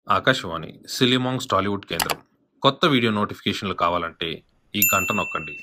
ఆకాశవాణి సిలిమాంగ్స్ టాలీవుడ్ కేంద్రం కొత్త వీడియో నోటిఫికేషన్లు కావాలంటే ఈ గంట నొక్కండి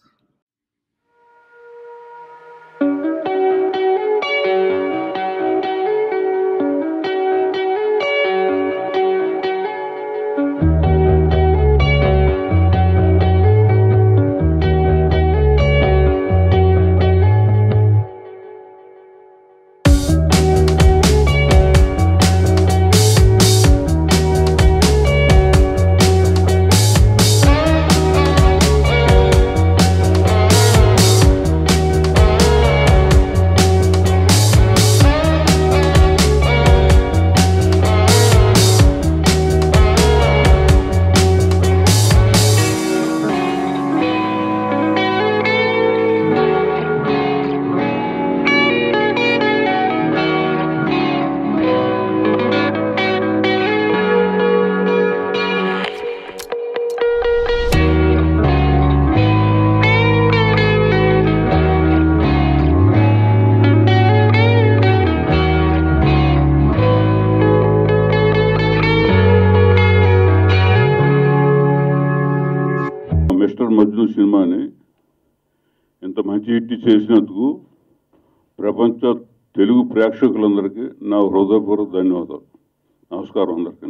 మిస్టర్ మజ్ను సినిమాని ఇంత మంచి హిట్ చేసినందుకు ప్రపంచ తెలుగు ప్రేక్షకులందరికీ నా హృదయపూర్వక ధన్యవాదాలు నమస్కారం అందరికీ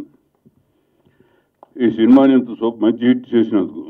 ఈ సినిమాని ఇంత సో మంచి హిట్ చేసినందుకు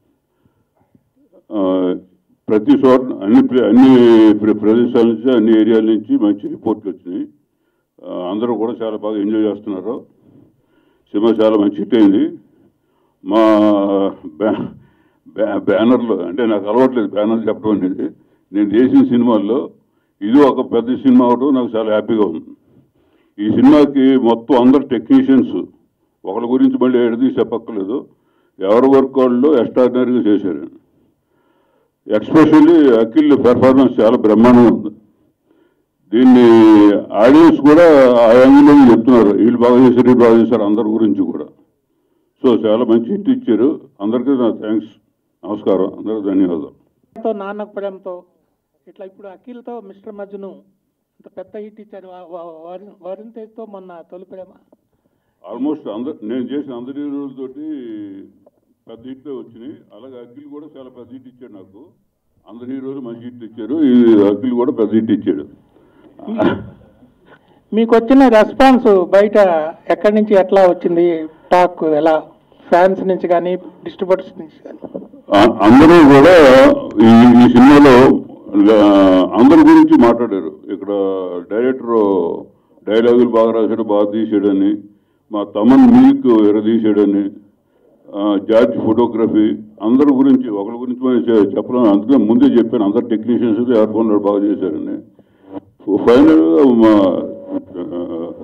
ఆ, ప్రతి చోట అన్ని ప్ర- అన్ని ప్ర- ప్రదేశాల నుంచి అన్ని ఏరియాల నుంచి మంచి రిపోర్ట్లు వచ్చినాయి ఆ, అందరూ కూడా చాలా బాగా ఎంజాయ్ చేస్తున్నారు సినిమా చాలా మంచి హిట్ అయింది మా బ్యా బ్యా- బ్యానర్లో అంటే నాకు అలవాట్లేదు బ్యానర్ చెప్పడం అనేది నేను చేసిన సినిమాల్లో ఇది ఒక పెద్ద సినిమా అవడం నాకు చాలా హ్యాపీగా ఉంది ఈ సినిమాకి మొత్తం అందరు టెక్నీషియన్స్ ఒకరి గురించి మళ్ళీ ఎడది చెప్పక్కర్లేదు ఎవరి వర్క్ వాళ్ళు ఎక్స్ట్రాడినరీగా చేశారు ఎక్స్పెషల్లీ అఖిల్ పెర్ఫార్మెన్స్ చాలా బ్రహ్మాండంగా ఉంది దీన్ని ఆడియన్స్ కూడా ఆ యాంగిల్లో చెప్తున్నారు వీళ్ళు బాగా చేశారు వీళ్ళు బాగా చేశారు అందరి గురించి కూడా సో చాలా మంచి హిట్ ఇచ్చారు అందరికీ నా థ్యాంక్స్ నమస్కారం అందరికీ ధన్యవాదాలు తో నాన్నకు ప్రేమతో ఇట్లా ఇప్పుడు అఖిల్తో మిస్టర్ మజ్ను ఇంత పెద్ద హిట్ ఇచ్చారు వా- వా- వరుణ్ వరుణ్ తేజ్తో మొన్న తొలి ప్రేమ ఆల్మోస్ట్ అందరు నేను చేసిన అందరి హీరోలతోటి పెద్ద హిట్లే వచ్చినాయి అలాగే అఖిల్ కూడా చాలా పెద్ద హిట్ ఇచ్చాడు నాకు అందరి హీరోలు మంచి హిట్ ఇచ్చారు ఈ అఖిల్ కూడా పెద్ద హిట్ ఇచ్చాడు మీకు వచ్చిన రెస్పాన్స్ బయట ఎక్కడి నుంచి ఎట్లా వచ్చింది టాక్ ఎలా ఫ్యాన్స్ నుంచి కానీ డిస్ట్రిబ్యూటర్స్ నుంచి కానీ ఆ- అందరూ కూడా ఈ ఈ సినిమాలో ఆ, అందరి గురించి మాట్లాడారు ఇక్కడ డైరెక్టర్ డైలాగులు బాగా రాశాడు బాగా తీసాడని మా తమన్ మ్యూజిక్ ఎరదీసాడని ఆ, జార్జ్ ఫోటోగ్రఫీ అందరి గురించి ఒకరి గురించి మనం చె- చెప్పలేం అందుకే ముందే చెప్పాను అందరు టెక్నీషియన్స్ ఎవరు బాగా చేశారని ఫైనల్ మా ఆ,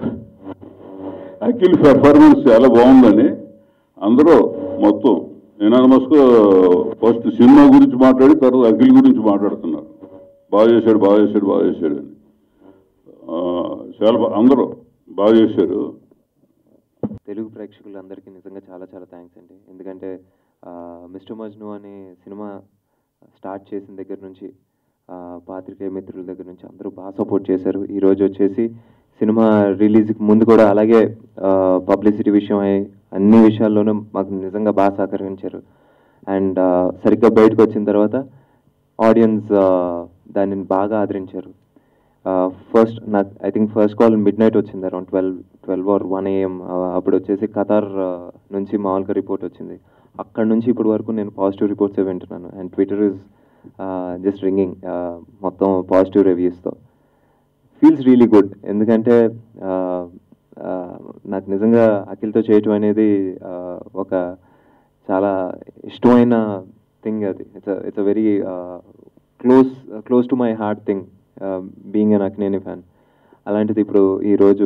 అఖిల్ పెర్ఫార్మెన్స్ చాలా బాగుందని అందరూ మొత్తం ఎనానమస్ గా ఫస్ట్ సినిమా గురించి మాట్లాడి తర్వాత అఖిల్ గురించి మాట్లాడుతున్నారు బాగా చేశాడు బాగా చేశాడు బాగా చేశాడు అని ఆ, చాలా బా- అందరూ బాగా చేశారు తెలుగు ప్రేక్షకులందరికీ నిజంగా చాలా చాలా థ్యాంక్స్ అండి ఎందుకంటే ఆ, మిస్టర్ మజ్ను అనే సినిమా స్టార్ట్ చేసిన దగ్గర నుంచి ఆ, పాత్రికేయ మిత్రుల దగ్గర నుంచి అందరూ బాగా సపోర్ట్ చేశారు ఈ రోజు వచ్చేసి సినిమా రిలీజ్కి ముందు కూడా అలాగే పబ్లిసిటీ విషయం అయి అన్ని విషయాల్లోనూ మాకు నిజంగా బాగా సహకరించారు అండ్ సరిగ్గా బయటకు వచ్చిన తర్వాత ఆడియన్స్ దానిని బాగా ఆదరించారు ఫస్ట్ నాకు I think first call mid night వచ్చింది around twelve twelve or one AM అప్పుడు వచ్చేసి ఖతార్ uh, నుంచి మామూలుగా రిపోర్ట్ వచ్చింది అక్కడ నుంచి ఇప్పటి వరకు నేను పాజిటివ్ రిపోర్ట్సే వింటున్నాను and Twitter is just ringing మొత్తం పాజిటివ్ రివ్యూస్తో ఫీల్స్ రియలీ గుడ్ ఎందుకంటే uh, uh, నాకు నిజంగా అఖిల్తో చేయటం అనేది uh, ఒక చాలా ఇష్టమైన థింగ్ అది it's it's a very close close to my heart thing being an Akkineni fan అలాంటిది ఇప్పుడు ఈరోజు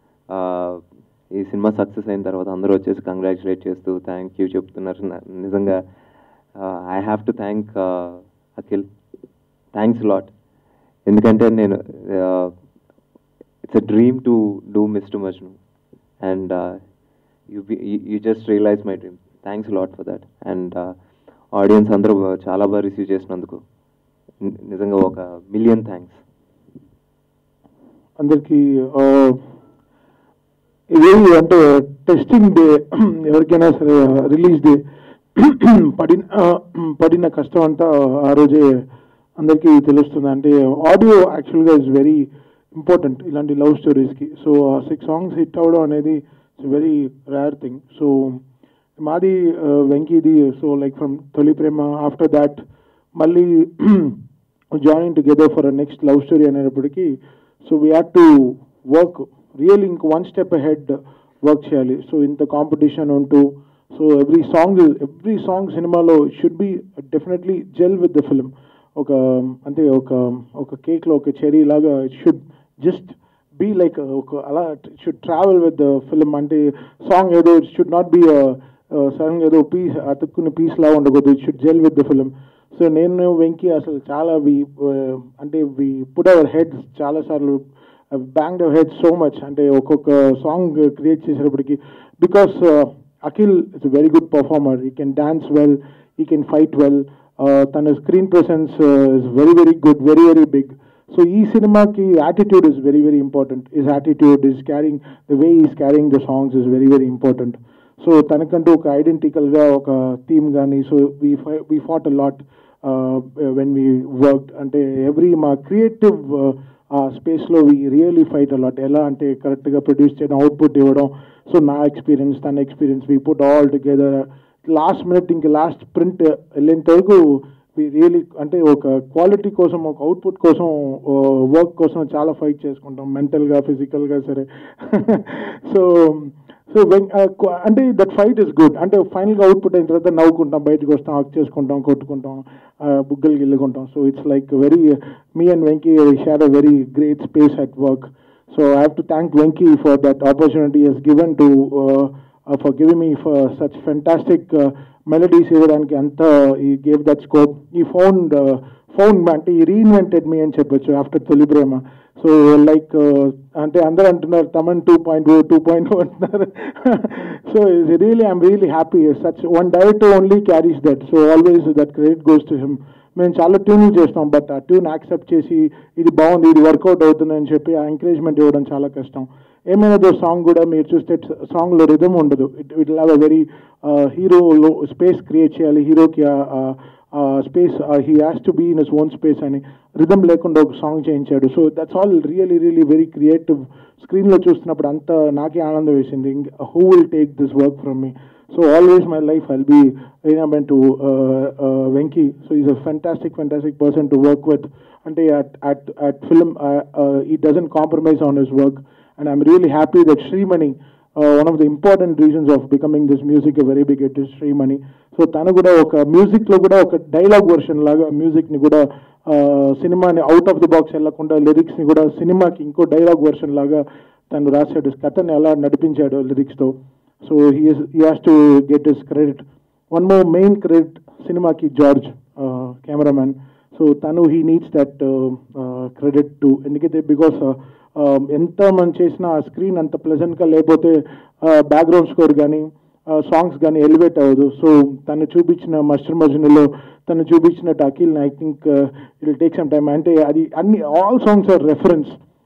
ఈ సినిమా సక్సెస్ అయిన తర్వాత అందరూ వచ్చేసి కంగ్రాచులేట్ చేస్తూ థ్యాంక్ యూ చెప్తున్నారు నా- నిజంగా I have to thank Akhil thanks lot ఎందుకంటే నేను it's a dream to do mister Majnu and you you just realise my dream thanks lot for that and audience అందరూ చాలా బాగా రిసీవ్ చేసినందుకు ని- నిజంగా ఒక మిలియన్ థ్యాంక్స్ అందరికీ ఆ, ఇది అంటే టెస్టింగ్ డే ఎవరికైనా సరే రిలీజ్ డే పడిన పడిన కష్టం అంతా ఆ రోజే అందరికీ తెలుస్తుంది అంటే ఆడియో యాక్చువల్గా ఇస్ వెరీ ఇంపార్టెంట్ ఇలాంటి లవ్ స్టోరీస్కి సో సిక్స్ సాంగ్స్ హిట్ అవ్వడం అనేది it's very rare thing so మాది వెంకీది so like from Tholi Prema after that మళ్ళీ join together for next love story అనేటప్పటికీ so we had to work real ఇంక వన్ స్టెప్ హెడ్ వర్క్ చేయాలి so ఇంత competition ఉంటూ so every song every song సినిమాలో should be definitely gel with the film ఒక అంటే ఒక ఒక కేక్లో ఒక చెరీ లాగా it should just be like ఒక అలా should travel with the film అంటే సాంగ్ ఏదో it should not be sudden ఏదో పీస్ అతుక్కున్న పీస్ లాగా ఉండకూడదు it should gel with the film so నేను వెంకీ అసలు చాలా వి అంటే వి పుట్ అవర్ హెడ్స్ చాలాసార్లు bang our head so much అంటే ఒక్కొక్క సాంగ్ క్రియేట్ చేసేటప్పటికి because Akhil it's very good performer he can dance well ఈ కెన్ ఫైట్ వెల్ తన screen presence is very very good very very big so ఈ సినిమాకి attitude is very very important is attitude is carrying the way is carrying the songs is very very important so తనకంటూ ఒక ఐడెంటికల్గా ఒక theme కానీ so we we fought a lot when we work అంటే every మా creative ఆ స్పేస్లో we really fight allot ఎలా అంటే కరెక్ట్గా ప్రొడ్యూస్ చేయడం అవుట్పుట్ ఇవ్వడం సో నా ఎక్స్పీరియన్స్ తన experience we put all together last minute ఇంక లాస్ట్ ప్రింట్ వెళ్ళేంత వరకు వి రియలీ అంటే ఒక క్వాలిటీ కోసం ఒక అవుట్పుట్ కోసం వర్క్ కోసం చాలా ఫైట్ చేసుకుంటాం మెంటల్గా ఫిజికల్గా సరే సో సో అంటే దట్ ఫైట్ ఇస్ గుడ్ అంటే ఫైనల్గా అవుట్పుట్ అయిన తర్వాత నవ్వుకుంటాం బయటకు వస్తాం హక్ చేసుకుంటాం కొట్టుకుంటాం బుగ్గలు గిల్లుకుంటాం so it's like very me and Venky share a very great space at work so I have to thank Venky for that opportunity he's given to for giving me for such fantastic melodies ఇవ్వడానికి అంత he gave that scope ఈ phone phone అంటే ఈ reinvented మీ అని చెప్పొచ్చు after తొలి ప్రేమ so like అంటే అందరూ అంటున్నారు Thaman two point O two point O అంటున్నారు so is really I'm really happy such one director only carries that so always that credit goes to him మేము చాలా ట్యూన్లు చేస్తాం బట్ ఆ ట్యూన్ యాక్సెప్ట్ చేసి ఇది బాగుంది ఇది వర్కౌట్ అవుతుంది అని చెప్పి ఆ ఎంకరేజ్మెంట్ ఇవ్వడం చాలా కష్టం ఏమైనాదో సాంగ్ కూడా మీరు చూస్తే సాంగ్లో రిధమ్ ఉండదు it it have a very హీరోలో స్పేస్ క్రియేట్ చేయాలి హీరోకి space he has to be in his own space అని రిధమ్ లేకుండా ఒక సాంగ్ చేయించాడు so that's all really really very creative స్క్రీన్లో చూస్తున్నప్పుడు అంత నాకే ఆనందం వేసింది who will take this work from me so always my life I'll be రీనమెంట్ to Venky so is a fantastic fantastic person to work with అంటే at at at film he doesn't compromise on his work and I'm really happy that Srimani, uh, one of the important reasons of becoming this music a very big hit is Srimani. So తను కూడా ఒక మ్యూజిక్లో కూడా ఒక dialogue version లాగా మ్యూజిక్ని కూడా సినిమాని out of the box వెళ్ళకుండా లిరిక్స్ని కూడా సినిమాకి ఇంకో డైలాగ్ వర్షన్ లాగా తను రాశాడు కథని ఎలా నడిపించాడు లిరిక్స్తో so he he has to get his credit one more main credit సినిమాకి జార్జ్ కెమెరామ్యాన్ సో తను he needs that credit too ఎందుకైతే బికాస్ ఎంత మనం చేసినా ఆ స్క్రీన్ అంత ప్లెజెంట్గా లేకపోతే బ్యాక్గ్రౌండ్ స్కోర్ కానీ సాంగ్స్ కానీ ఎలివేట్ అవ్వదు సో తను చూపించిన మస్టర్ మజనులో తను చూపించినట్టు Akhil I think it take some time అంటే అది అన్ని ఆల్ సాంగ్స్ ఆర్ రెఫరెన్స్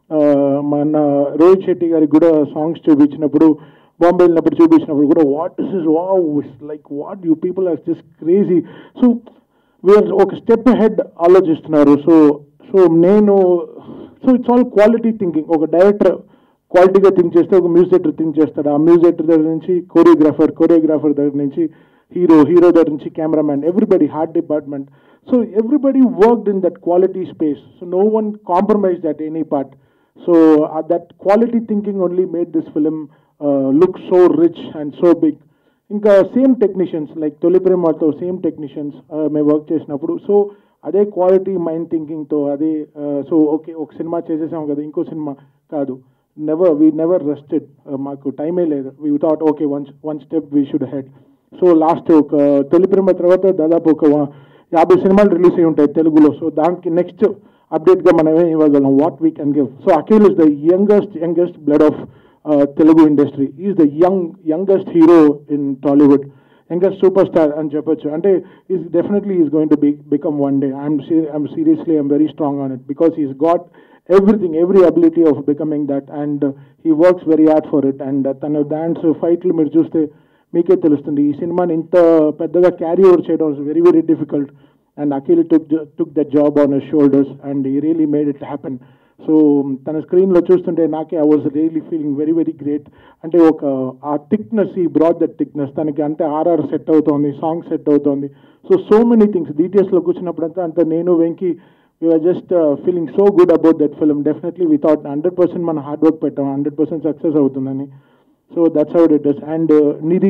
మన రోహిత్ శెట్టి గారికి కూడా సాంగ్స్ చూపించినప్పుడు బాంబే వెళ్ళినప్పుడు చూపించినప్పుడు కూడా what is is wow like what you people are just crazy so we're ఒక స్టెప్ హెడ్ ఆలోచిస్తున్నారు సో సో నేను so it's all quality thinking ఒక డైరెక్టర్ క్వాలిటీగా థింక్ చేస్తే ఒక మ్యూజిక్ డైరెక్టర్ థింక్ చేస్తాడు ఆ మ్యూజిక్ డైరెక్టర్ దగ్గర నుంచి కోరియోగ్రాఫర్ కోరియోగ్రాఫర్ దగ్గర నుంచి హీరో హీరో దగ్గర నుంచి cameraman everybody art department so everybody worked in that quality space so no one compromise that any part so that quality thinking only made this film look so rich and so big ఇంకా same technicians like తొలి ప్రేమతో same technicians మేము work చేసినప్పుడు so అదే quality mind థింకింగ్తో అదే so okay ఒక cinema చేసేసాం కదా ఇంకో సినిమా కాదు నెవర్ వీ నెవర్ రెస్టెడ్ మాకు టైమే లేదు we thought okay one one step we should head so last ఒక తొలి ప్రేమ తర్వాత దాదాపు ఒక యాభై సినిమాలు రిలీజ్ అయి ఉంటాయి తెలుగులో సో దానికి నెక్స్ట్ అప్డేట్గా మనమే ఇవ్వగలం what we can give so Akhil is the youngest youngest blood of Telugu industry is the young youngest hero in Tollywood youngest super star అని చెప్పొచ్చు అంటే is definitely is going to be become one day I'm I'm seriously I'm very strong on it because he's got everything every ability of becoming that and he works very hard for it and తన dance ఫైట్లు మీరు చూస్తే మీకే తెలుస్తుంది ఈ సినిమాని ఇంత పెద్దగా క్యారీ ఓవర్ చేయడం very very difficult and Akhil took took the job on shoulders and he really made it happen so తన స్క్రీన్లో చూస్తుంటే నాకే I was really feeling very very great అంటే ఒక ఆ థిక్నెస్ ఈ బ్రాడ్ దట్ థిక్నెస్ తనకి అంటే ఆర్ఆర్ సెట్ అవుతోంది సాంగ్ సెట్ అవుతోంది సో సో మెనీ థింగ్స్ డీటెయిల్స్లో కూర్చున్నప్పుడంతా అంతా నేను Venky we're just feeling so good about that film definitely we thought hundred percent మన హార్డ్ వర్క్ పెట్టాం హండ్రెడ్ పర్సెంట్ సక్సెస్ అవుతుందని so that's how it is and Nidhi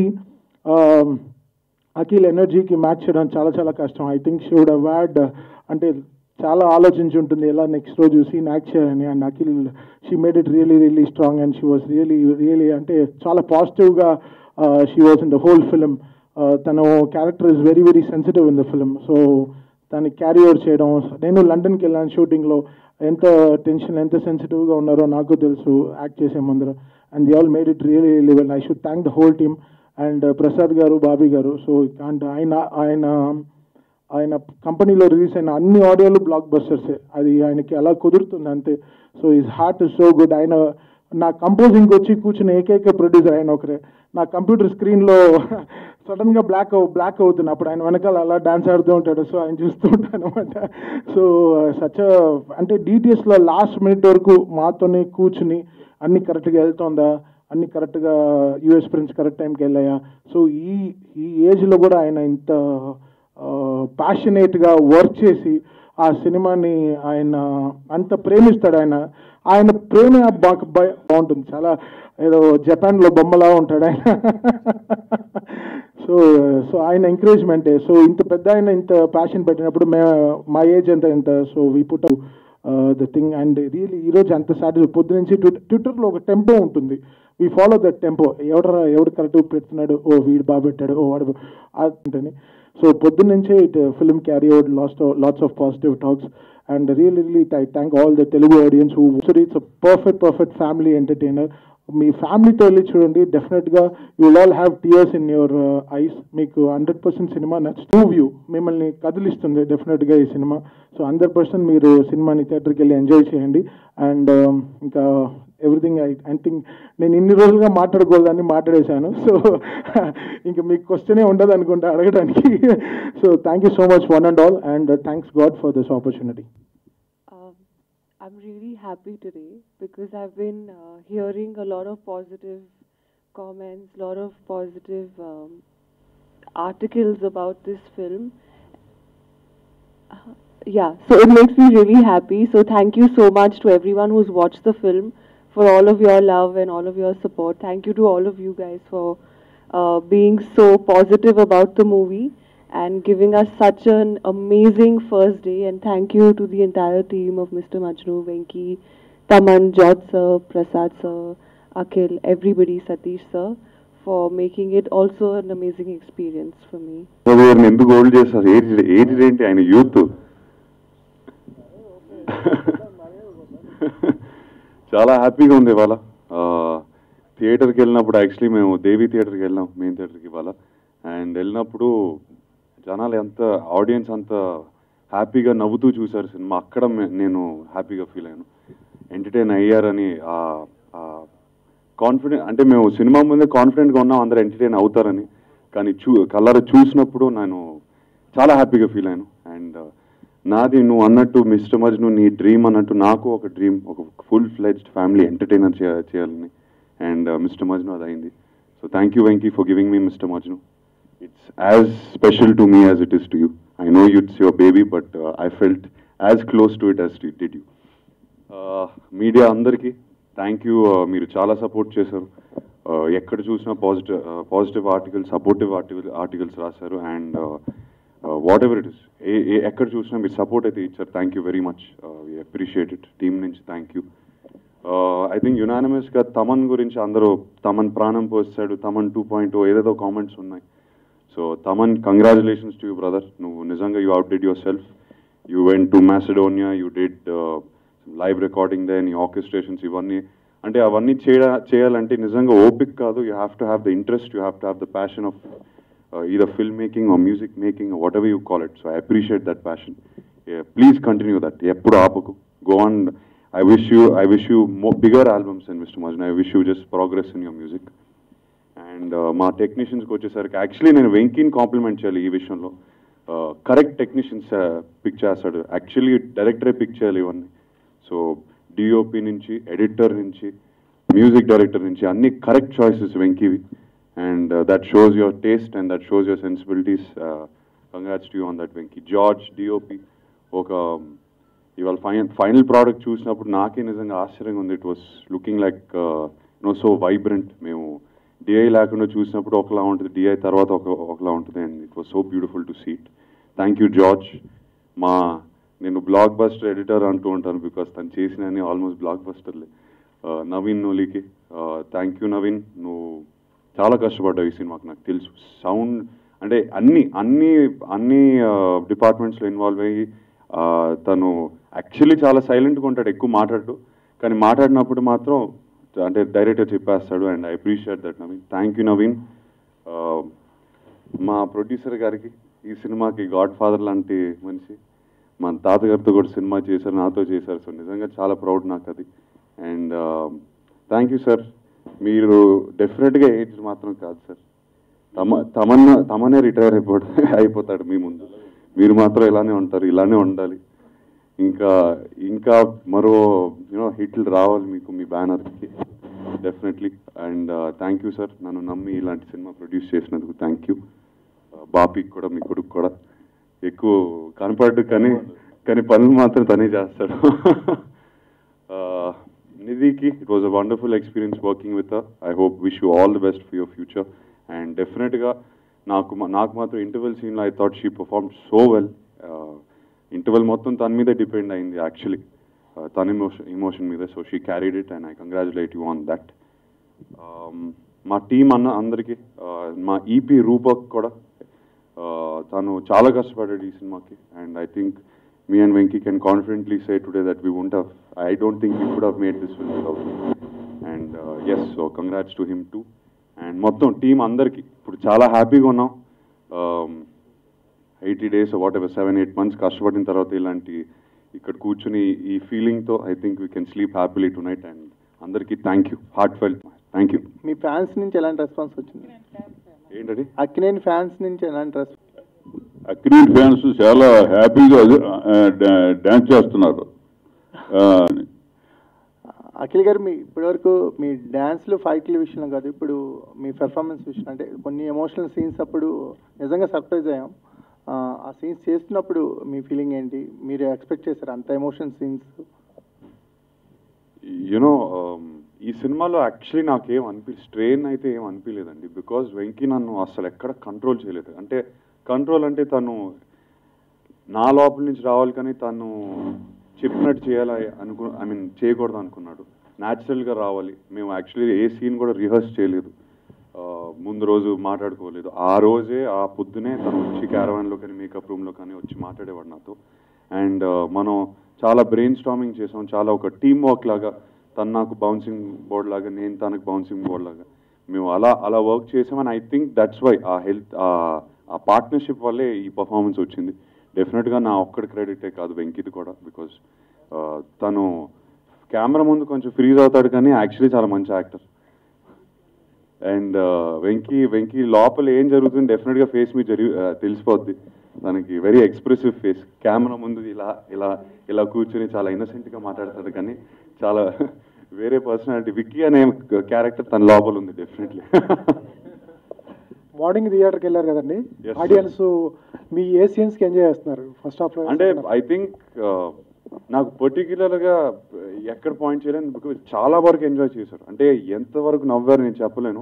Akhil ఎనర్జీకి మ్యాచ్ చేయడం చాలా చాలా కష్టం I think she would award అంటే చాలా ఆలోచించి ఉంటుంది ఎలా నెక్స్ట్ రోజు సీన్ యాక్ట్ చేయాలని and Akhil she made it really really strong and she was really really అంటే చాలా పాజిటివ్గా she was in the whole film తన character is very very sensitive in the film so దాన్ని క్యారీ ఓవర్ చేయడం నేను లండన్కి వెళ్ళాను షూటింగ్లో ఎంత టెన్షన్ ఎంత సెన్సిటివ్గా ఉన్నారో నాకు తెలుసు యాక్ట్ చేసే ముందర and the all made it really really well I should thank the whole team and Prasad garu Bobby గారు సో అండ్ ఆయన ఆయన ఆయన కంపెనీలో రిలీజ్ అయిన అన్ని ఆడియోలు బ్లాక్ బస్టర్సే అది ఆయనకి అలా కుదురుతుంది అంతే so is heart is so good ఆయన నా కంపోజింగ్కి వచ్చి కూర్చున్న ఏకైక ప్రొడ్యూసర్ ఆయన ఒకరే నా కంప్యూటర్ స్క్రీన్లో సడన్గా బ్లాక్ బ్లాక్ అవుతుంది అప్పుడు ఆయన వెనకాల అలా డాన్స్ ఆడుతూ ఉంటాడు సో ఆయన చూస్తూ ఉంటాను అనమాట సో సచ్ అంటే డిటిఎస్లో లాస్ట్ మినిట్ వరకు మాతోనే కూర్చుని అన్ని కరెక్ట్గా వెళ్తోందా అన్ని కరెక్ట్గా యూఎస్ ఫ్రెండ్స్ కరెక్ట్ టైంకి వెళ్ళాయా సో ఈ ఈ ఏజ్లో కూడా ఆయన ఇంత ప్యాషనేట్గా వర్క్ చేసి ఆ సినిమాని ఆయన అంత ప్రేమిస్తాడు ఆయన ఆయన ప్రేమ బాగా బాగుంటుంది చాలా ఏదో జపాన్లో బొమ్మలా ఉంటాడు ఆయన సో సో ఆయన ఎంకరేజ్మెంటే సో ఇంత పెద్ద ఆయన ఇంత ప్యాషన్ పెట్టినప్పుడు మే మా ఏజ్ ఎంత ఎంత so we put the thing and really ఈరోజు అంత సాటిస్ఫై పొద్దు నుంచి ట్విట్టర్లో ఒక టెంపో ఉంటుంది వీ ఫాలో దట్ టెంపో ఎవడ ఎవడు కరెక్ట్ పెడుతున్నాడు ఓ వీడు బాగా పెట్టాడు ఓ వాడు అంటే సో పొద్దున్న నుంచే it film carry out last lots of positive talks and real really I thank all the Telugu audience who so it's perfect perfect family entertainer మీ ఫ్యామిలీతో వెళ్ళి చూడండి డెఫినెట్గా you will all have tears in your eyes మీకు hundred percent సినిమా నచ్చు వ్యూ మిమ్మల్ని కదిలిస్తుంది డెఫినెట్గా ఈ సినిమా సో హండ్రెడ్ పర్సెంట్ మీరు సినిమాని థియేటర్కి వెళ్ళి ఎంజాయ్ చేయండి అండ్ ఇంకా ఎవ్రీథింగ్ ఐ ఐ థింక్ నేను ఇన్ని రోజులుగా మాట్లాడుకోవాలని మాట్లాడేశాను సో ఇంకా మీకు క్వశ్చనే ఉండదు అనుకుంటా అడగడానికి so thank you so much one and all and thanks God for this opportunity Um, I'm really happy today because I've been uh, hearing a lot of positive comments, lot of positive um, articles about this film. Uh, yeah, so it makes me really happy. So thank you so much to everyone who's watched the film for all of your love and all of your support. Thank you to all of you guys for uh, being so positive about the movie and giving us such an amazing first day. And thank you to the entire team of Mr. Majnu, Venki, Taman, Jot sir, Prasad sir, Akhil, everybody, Satish sir, for making it also an amazing experience for me. గారిని ఎందుకు hold చేస్తారు age age ఏంటి ఆయన youth చాలా హ్యాపీగా ఉంది ఇవాళ థియేటర్కి వెళ్ళినప్పుడు యాక్చువల్లీ మేము దేవి థియేటర్కి వెళ్ళాం మెయిన్ థియేటర్కి ఇవాళ అండ్ వెళ్ళినప్పుడు జనాలు ఎంత ఆడియన్స్ అంత హ్యాపీగా నవ్వుతూ చూశారు సినిమా అక్కడ మే- నేను హ్యాపీగా ఫీల్ అయ్యాను ఎంటర్టైన్ అయ్యారని కాన్ఫిడెంట్ అంటే మేము సినిమా ముందే కాన్ఫిడెంట్గా ఉన్నాం అందరూ ఎంటర్టైన్ అవుతారని కానీ చూ కలర్ చూసినప్పుడు నేను చాలా హ్యాపీగా ఫీల్ అయ్యాను అండ్ నాది నువ్వు అన్నట్టు మిస్టర్ మజ్ను నీ డ్రీమ్ అన్నట్టు నాకు ఒక డ్రీమ్ ఒక ఫుల్ ఫ్లెడ్జ్డ్ ఫ్యామిలీ ఎంటర్టైనర్ చేయాలని అండ్ మిస్టర్ మజ్ను అది అయింది so thank you Venky for giving me mister Majnu it's as special to me as it is to you I know it's your baby but I felt as close to it as did you media అందరికీ thank you మీరు చాలా support చేశారు Uh, ఎక్కడ చూసినా positive positive articles supportive article articles రాశారు and whatever it is a a- ఎక్కడ చూసినా మీరు సపోర్ట్ అయితే ఇచ్చారు thank you very much we appreciate it team నుంచి థ్యాంక్ యూ ఐ థింక్ యునానిమస్గా తమన్ గురించి అందరూ తమన్ ప్రాణం పోస్తాడు తమన్ టూ పాయింట్ ఏదేదో కామెంట్స్ ఉన్నాయి so Thaman congratulations to you brother నువ్వు నిజంగా you outdid yourself you went to Macedonia you did live recording దే నీ ఆర్కెస్ట్రేషన్స్ ఇవన్నీ అంటే అవన్నీ చేయ చేయాలంటే నిజంగా ఓపిక్ కాదు you have to have the interest you have to have the passion of either film making or music making whatever you call it so I appreciate that passion please continue that ఎప్పుడు ఆపకు go on I wish you I wish you more bigger albums and mister Majnu I wish you just progress in your music and మా టెక్నీషియన్స్కి వచ్చేసరికి actually నేను వెంకీని complement చేయాలి ఈ విషయంలో correct technicians pick చేస్తాడు యాక్చువల్లీ డైరెక్టరే పిక్ చేయాలి ఇవన్నీ సో డిఓపి నుంచి ఎడిటర్ నుంచి మ్యూజిక్ డైరెక్టర్ నుంచి అన్ని కరెక్ట్ చాయిసెస్ వెంకీవి and that shows your taste and that shows your sensibilities congrats to on that Venky George DOP ఒక ఇవాళ ఫైనల్ ఫైనల్ ప్రోడక్ట్ చూసినప్పుడు నాకే నిజంగా ఆశ్చర్యంగా ఉంది it was looking like no so vibrant మేము డిఐ లేకుండా చూసినప్పుడు ఒకలా ఉంటుంది డిఐ తర్వాత ఒక ఒకలా ఉంటుంది and it was so beautiful to see it thank you George మా నేను బ్లాక్ బస్టర్ ఎడిటర్ అంటూ ఉంటాను బికాస్ తను చేసిన ఆల్మోస్ట్ బ్లాక్ బస్టర్లే నవీన్ నోలీకి థ్యాంక్ యూ నవీన్ నువ్వు చాలా కష్టపడ్డావు ఈ సినిమాకి నాకు తెలుసు సౌండ్ అంటే అన్ని అన్ని అన్ని డిపార్ట్మెంట్స్లో ఇన్వాల్వ్ అయ్యి ఆ, తను యాక్చువల్లీ చాలా సైలెంట్గా ఉంటాడు ఎక్కువ మాట్లాడు కానీ మాట్లాడినప్పుడు మాత్రం అంటే డైరెక్టర్ చెప్పేస్తాడు and I appreciate that Naveen thank you Naveen ఆ, మా ప్రొడ్యూసర్ గారికి ఈ సినిమాకి గాడ్ ఫాదర్ లాంటి మనిషి మా తాతగారితో కూడా సినిమా చేశారు నాతో చేశారు సో నిజంగా చాలా ప్రౌడ్ నాకు అది అండ్ థ్యాంక్ యూ సార్ మీరు డెఫినెట్గా ఏజ్ మాత్రం కాదు సార్ తమ తమన్న తమనే రిటైర్ అయిపో అయిపోతాడు మీ ముందు మీరు మాత్రం ఇలానే ఉంటారు ఇలానే ఉండాలి ఇంకా ఇంకా మరో యూనో హిట్లు రావాలి మీకు మీ బ్యానర్కి definitely and thank you sir నన్ను నమ్మి ఇలాంటి సినిమా ప్రొడ్యూస్ చేసినందుకు థ్యాంక్ యూ బాపీకి కూడా మీ కొడుకు కూడా ఎక్కువ కనపడ్డు కానీ కానీ పనులు మాత్రం తనే చేస్తాడు నిధికి it was a wonderful experience working with I hope wish you all the best for your future and డెఫినెట్గా నాకు మా- నాకు మాత్రం ఇంటర్వెల్ సీన్లో I thought she perform so well interval మొత్తం తన మీదే డిపెండ్ అయింది యాక్చువల్లీ తన ఇమోషన్ ఇమోషన్ మీద so she carried it and I congratulate you on that మా టీం అన్న అందరికీ uh, మా ఈపీ రూపక్ కూడా uh, తను చాలా కష్టపడ్డాడు ఈ సినిమాకి and I think me and Venky can confidently say today that we won't have I don't think we could have made this film without and ఎస్ so congrats to him too and మొత్తం team అందరికీ ఇప్పుడు చాలా హ్యాపీగా ఉన్నాం eighty days whatever seven eight months కష్టపడిన తర్వాత ఇలాంటి ఇక్కడ కూర్చుని ఈ ఫీలింగ్తో I think we can sleep happily tonight and అందరికీ thank you heart full thank you మీ ఫ్యాన్స్ నుంచి ఎలాంటి రెస్పాన్స్ వచ్చింది ఏంటది అక్కినేని ఫ్యాన్స్ నుంచి ఎలాంటి రెస్పాన్స్ అక్రీన్ ఫ్యాన్స్ చాలా హ్యాపీగా డ్యాన్స్ చేస్తున్నారు ఆ, అఖిల్ గారు మీ ఇప్పటివరకు మీ డ్యాన్స్లు ఫైట్ల విషయంలో కాదు ఇప్పుడు మీ పెర్ఫార్మెన్స్ విషయం అంటే కొన్ని ఎమోషనల్ సీన్స్ అప్పుడు నిజంగా సర్ప్రైజ్ అయ్యాం ఆ, ఆ సీన్స్ చేస్తున్నప్పుడు మీ ఫీలింగ్ ఏంటి మీరు ఎక్స్పెక్ట్ చేశారు అంత ఎమోషన్ సీన్స్ యునో ఈ సినిమాలో యాక్చువల్లీ నాకేం అనిపి స్ట్రెయిన్ అయితే ఏం అనిపించలేదండి బికాజ్ వెంకీ నన్ను అసలు ఎక్కడ కంట్రోల్ చేయలేదు అంటే కంట్రోల్ అంటే తను నా లోపల నుంచి రావాలి కానీ తను చెప్పినట్టు చేయాలి అనుకు ఐ మీన్ చేయకూడదు అనుకున్నాడు న్యాచురల్గా రావాలి మేము యాక్చువల్లీ ఏ సీన్ కూడా రిహర్స్ చేయలేదు ఆ, ముందు రోజు మాట్లాడుకోలేదు ఆ రోజే ఆ పొద్దునే తను వచ్చి క్యారవాన్లో కానీ మేకప్ రూమ్లో కానీ వచ్చి మాట్లాడేవాడు నాతో అండ్ మనం చాలా బ్రెయిన్ స్టామింగ్ చేసాం చాలా ఒక టీమ్ వర్క్ లాగా తను నాకు బౌన్సింగ్ బోర్డ్ లాగా నేను తనకు బౌన్సింగ్ బోర్డ్ లాగా మేము అలా అలా వర్క్ చేసామని ఐ థింక్ దట్స్ వై ఆ హెల్త్ ఆ పార్ట్నర్షిప్ వల్లే ఈ పర్ఫార్మెన్స్ వచ్చింది డెఫినెట్గా నా ఒక్కడి క్రెడిటే కాదు వెంకిది కూడా బికాజ్ తను కెమెరా ముందు కొంచెం ఫ్రీజ్ అవుతాడు కానీ యాక్చువల్లీ చాలా మంచి యాక్టర్ అండ్ వెంకీ వెంకీ లోపల ఏం జరుగుతుంది డెఫినెట్గా ఫేస్ మీ జరిగి ఆ, తెలిసిపోద్ది తనకి వెరీ ఎక్స్ప్రెసివ్ ఫేస్ కెమెరా ముందు ఇలా ఇలా ఇలా కూర్చొని చాలా innocent గా మాట్లాడతాడు కానీ చాలా వేరే పర్సనాలిటీ విక్కీ అనే క్యారెక్టర్ తన లోపల ఉంది డెఫినెట్లీ మార్నింగ్ థియేటర్కి వెళ్ళారు కదండి Yes. ఆడియన్స్ మీ ఏ సీన్స్ కి ఎంజాయ్ చేస్తున్నారు ఫస్ట్ హాఫ్ లో అంటే ఐ థింక్ నాకు పర్టికులర్గా ఎక్కడ పాయింట్ చేయలేను బికాజ్ చాలా వరకు ఎంజాయ్ చేశారు అంటే ఎంతవరకు నవ్వారు నేను చెప్పలేను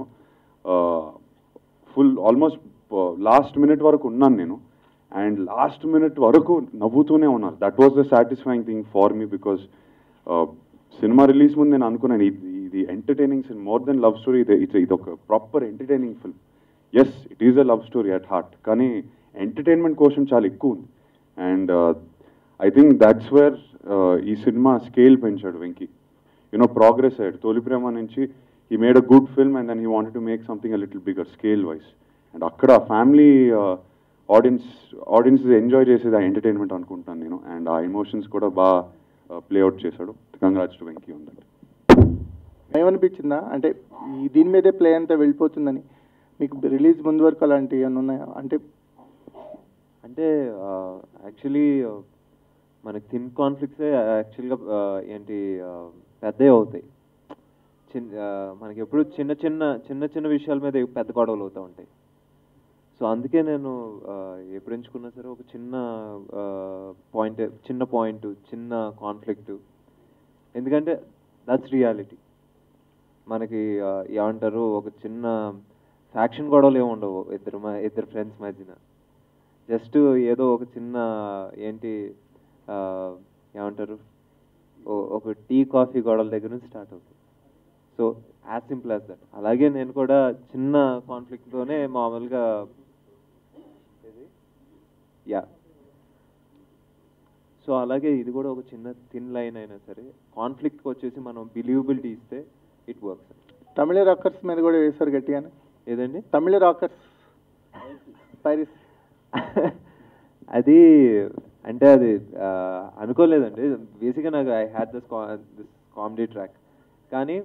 ఫుల్ ఆల్మోస్ట్ లాస్ట్ మినిట్ వరకు ఉన్నాను నేను అండ్ లాస్ట్ మినిట్ వరకు నవ్వుతూనే ఉన్నారు that was the satisfying thing for me because cinema release ముందు నేను అనుకున్నాను ఇది ఇది entertaining cinema more than love story ఇది ఇది ఇది ఒక proper entertaining film yes it is a love story at heart కానీ ఎంటర్టైన్మెంట్ కోసం చాలా ఎక్కువ ఉంది and I think that's where ఈ సినిమా స్కేల్ పెంచాడు వెంకీ యూనో ప్రోగ్రెస్ అయ్యాడు తొలి ప్రేమ నుంచి he made a good film and then he wanted to make something a little bigger scale wise and అక్కడ ఫ్యామిలీ ఆడియన్స్ ఆడియన్స్ ఎంజాయ్ చేసేది ఆ entertainment అనుకుంటాను నేను and ఆ ఎమోషన్స్ కూడా బాగా ప్లేఅవుట్ చేశాడు కంగ్రాట్స్ టు వెంకీ ఉందండి ఏమనిపించిందా అంటే ఈ దీని మీదే ప్లే అంతా వెళ్ళిపోతుందని మీకు రిలీజ్ ముందు వరకు అలాంటివి ఏమైనా ఉన్నాయా అంటే అంటే యాక్చువల్లీ మనకి థిన్ కాన్ఫ్లిక్ట్సే యాక్చువల్గా ఏంటి పెద్దవి అవుతాయి చిన్న ఆ, మనకి ఎప్పుడు చిన్న చిన్న చిన్న చిన్న విషయాల మీద పెద్ద గొడవలు అవుతూ ఉంటాయి సో అందుకే నేను ఆ, ఎప్పుడు ఎంచుకున్నా సరే ఒక చిన్న పాయింట్ చిన్న పాయింట్ చిన్న కాన్ఫ్లిక్ట్ ఎందుకంటే దట్స్ రియాలిటీ మనకి ఆ, ఏమంటారు ఒక చిన్న ఫ్యాక్షన్ గొడవలు ఏమి ఉండవు ఇద్దరు మ- ఇద్దరు ఫ్రెండ్స్ మధ్యన జస్ట్ ఏదో ఒక చిన్న ఏంటి ఆ, ఏమంటారు ఓ- ఒక టీ కాఫీ గొడవల దగ్గర నుంచి స్టార్ట్ అవుతుంది so as simple as that అలాగే నేను కూడా చిన్న కాన్ఫ్లిక్ట్తోనే మామూలుగా యా సో అలాగే ఇది కూడా ఒక చిన్న థిన్ లైన్ అయినా సరే కాన్ఫ్లిక్ట్కి వచ్చేసి మనం బిలీవబిలిటీ ఇస్తే ఇట్ వర్క్స్ తమిళ రాకర్స్ మీద కూడా వేశారు గట్టిగానే ఏదండి తమిళ రాకర్స్ పైరిస్ అది అంటే అది ఆ, అనుకోలేదండి బేసిక్గా నాకు I had this this comedy track కానీ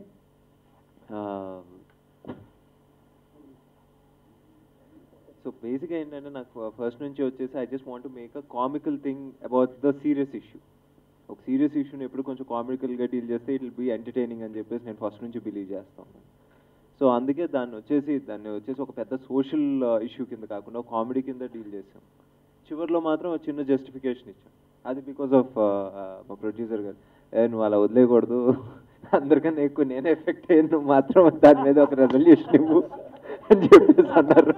సో బేసిక్గా ఏంటంటే నాకు ఫస్ట్ నుంచి వచ్చేసి I just want make a comical thing about the serious issue ఒక సీరియస్ ఇష్యూని ఎప్పుడు కొంచెం కామికల్గా డీల్ చేస్తే ఇట్ విల్ బీ ఎంటర్టైనింగ్ అని చెప్పేసి నేను ఫస్ట్ నుంచి బిలీవ్ చేస్తాను సో అందుకే దాన్ని వచ్చేసి దాన్ని వచ్చేసి ఒక పెద్ద సోషల్ ఇష్యూ కింద కాకుండా కామెడీ కింద డీల్ చేసాం చివరిలో మాత్రం ఒక చిన్న జస్టిఫికేషన్ ఇచ్చాం అది బికాస్ ఆఫ్ మా ప్రొడ్యూసర్ గారు ఏ నువ్వు అలా వదిలేయకూడదు అందరికన్నా ఎక్కువ నేనే ఎఫెక్ట్ అయ్యాను నువ్వు మాత్రం దాని మీద ఒక రెజల్యూషన్ ఇవ్వు అని చెప్పేసి అన్నారు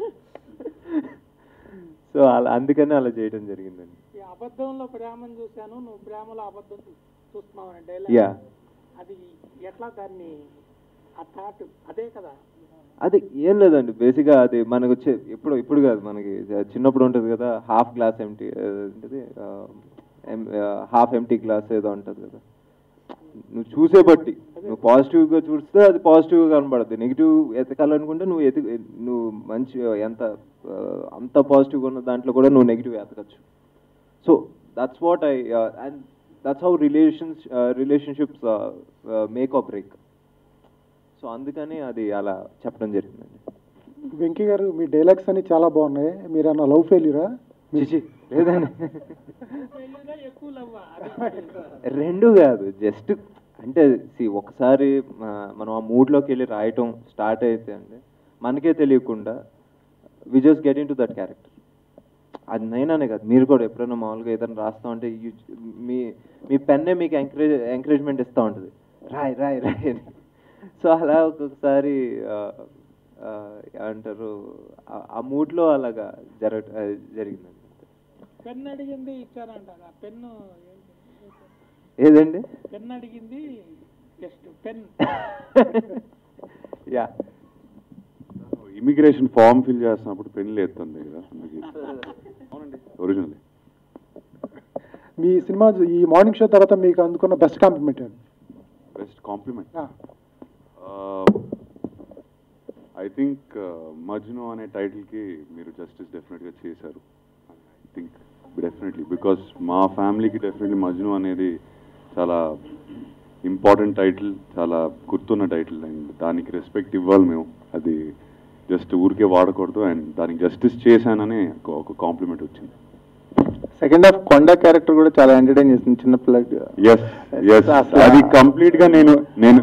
సో అలా అందుకని అలా చేయడం జరిగిందండి ఈ అబద్ధంలో ప్రేమను చూశాను నువ్వు ప్రేమలో అబద్ధం చూ- చూస్తున్నావు అనే యా డైలాగ్ అది ఎట్లా దాన్ని ఆ థాట్ అదే కదా అది ఏం లేదండి బేసిక్గా అది మనకు వచ్చే ఇప్పుడు ఇప్పుడు కాదు మనకి చిన్నప్పుడు ఉంటుంది కదా హాఫ్ గ్లాస్ ఎంటీ ఏంటిది హాఫ్ ఎంటీ గ్లాస్ ఏదో ఉంటుంది కదా నువ్వు చూసే బట్టి నువ్వు పాజిటివ్గా చూస్తే అది పాజిటివ్గా కనబడుతుంది నెగిటివ్ ఎతకాలనుకుంటే నువ్వు ఎతు నువ్వు మంచి ఎంత ఆ, అంత పాజిటివ్గా ఉన్న దాంట్లో కూడా నువ్వు నెగిటివ్ ఎతకచ్చు so that's what I and that's how relations relationships make or break so అందుకని అది అలా చెప్పడం జరిగిందండి వెంకీ గారు మీ డైలాగ్స్ అన్ని చాలా బాగున్నాయి మీరు అన్న లవ్ ఫెయిల్యూరా చిచి లేదండి పెళ్ళిగా ఎక్కువ లవ్వా రెండు కాదు జస్ట్ అంటే సి ఒకసారి మ- మనం ఆ మూడ్లోకి వెళ్ళి రాయటం స్టార్ట్ అయితే అండి మనకే తెలియకుండా we just get into that character అది నైనానే కాదు మీరు కూడా ఎప్పుడైనా మామూలుగా ఏదైనా రాస్తా ఉంటే you- మీ మీ పెన్నే మీకు ఎంకరేజ్ ఎంకరేజ్మెంట్ ఇస్తూ ఉంటుంది రాయ్ రాయ్ రాయ్ అని సో అలా ఒక్కొక్కసారి ఆ, ఆ, ఏమంటారు ఆ- ఆ మూడ్లో అలాగా జరగ జరిగిందండి పెన్ అడిగింది ఇచ్చారంటారా పెన్ను ఏదండి పెన్ అడిగింది just pen yeah immigration form fill చేస్తున్నప్పుడు పెన్ లేదు తన దగ్గర అందుకే అవునండి ఒరిజినల్ మీ సినిమా ఈ మార్నింగ్ షో తర్వాత మీకు అందుకున్న బెస్ట్ కాంప్లిమెంట్ అండి best compliment I think Majnu అనే టైటిల్కి మీరు జస్టిస్ డెఫినెట్గా చేశారు ఐ థింక్ డెఫినెట్లీ బికాస్ మా ఫ్యామిలీకి డెఫినెట్లీ మజ్ను అనేది చాలా ఇంపార్టెంట్ టైటిల్ చాలా గుర్తున్న టైటిల్ అండ్ దానికి రెస్పెక్ట్ ఇవ్వాలి మేము అది జస్ట్ ఊరికే వాడకూడదు అండ్ దానికి జస్టిస్ చేశానని ఒక- ఒక కాంప్లిమెంట్ వచ్చింది సెకండ్ హాఫ్ కొండ క్యారెక్టర్ కూడా చాలా ఎంటర్టైన్ చేసింది చిన్న పిల్లకి ఎస్ ఎస్ అది కంప్లీట్ గా నేను నేను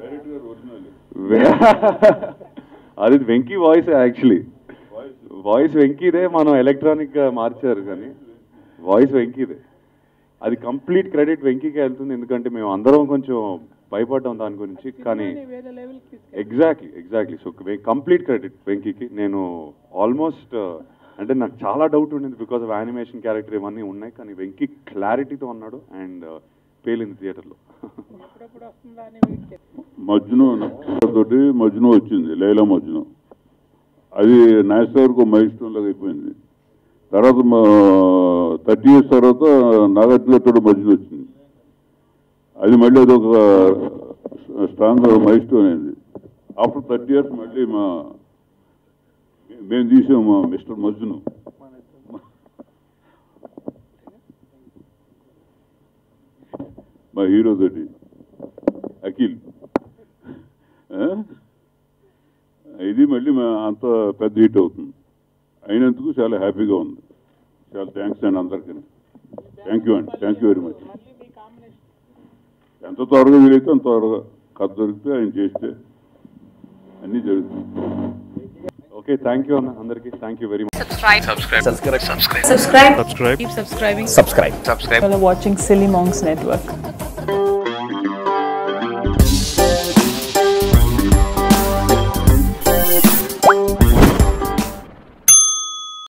అది వెంకీ వాయిస్ యాక్చువల్లీ వాయిస్ వెంకీదే మనం ఎలక్ట్రానిక్ గా మార్చారు కానీ వాయిస్ వెంకీదే అది కంప్లీట్ క్రెడిట్ వెంకీకే వెళ్తుంది ఎందుకంటే మేము అందరం కొంచెం భయపడ్డాం దాని గురించి కానీ వేరే లెవెల్కి exactly exactly so complete credit వెంకీకి నేను ఆల్మోస్ట్ అంటే నాకు చాలా డౌట్ ఉండింది బికాస్ ఆఫ్ యానిమేషన్ క్యారెక్టర్ ఇవన్నీ ఉన్నాయి కానీ వెంకీ క్లారిటీతో ఉన్నాడు అండ్ పేలింది థియేటర్లో ఎప్పుడెప్పుడు వస్తుందా అని వెయిట్ చేస్తాను మజ్ను తోటి మజ్ను వచ్చింది లైలా మజ్ను అది నాయస్ వరకు మైల్ స్టోన్ లాగా అయిపోయింది తర్వాత థర్టీ ఇయర్స్ తర్వాత నాగార్జున తోటి మజ్ను వచ్చింది అది మళ్ళీ అది ఒక స్ట్రాంగ్ మైల్ స్టోన్ అయింది ఆఫ్టర్ థర్టీ ఇయర్స్ మళ్ళీ మా మేము తీసాము మిస్టర్ మజ్ను మా హీరో తోటి అఖిల్ ఆ? ఇది మళ్ళీ మా అంత పెద్ద హిట్ అవుతుంది అయినందుకు చాలా హ్యాపీగా ఉంది చాలా థ్యాంక్స్ అండి అందరికీ థ్యాంక్ యూ అండి థ్యాంక్ యూ వెరీ మచ్ ఎంత త్వరగా వీలైతే అంత త్వరగా కథ దొరికితే ఆయన చేస్తే అన్నీ జరుగుతాయి ఓకే థ్యాంక్ యూ అన్న అందరికీ thank you very much subscribe subscribe keep subscribing subscribe subscribe while watching silly monks network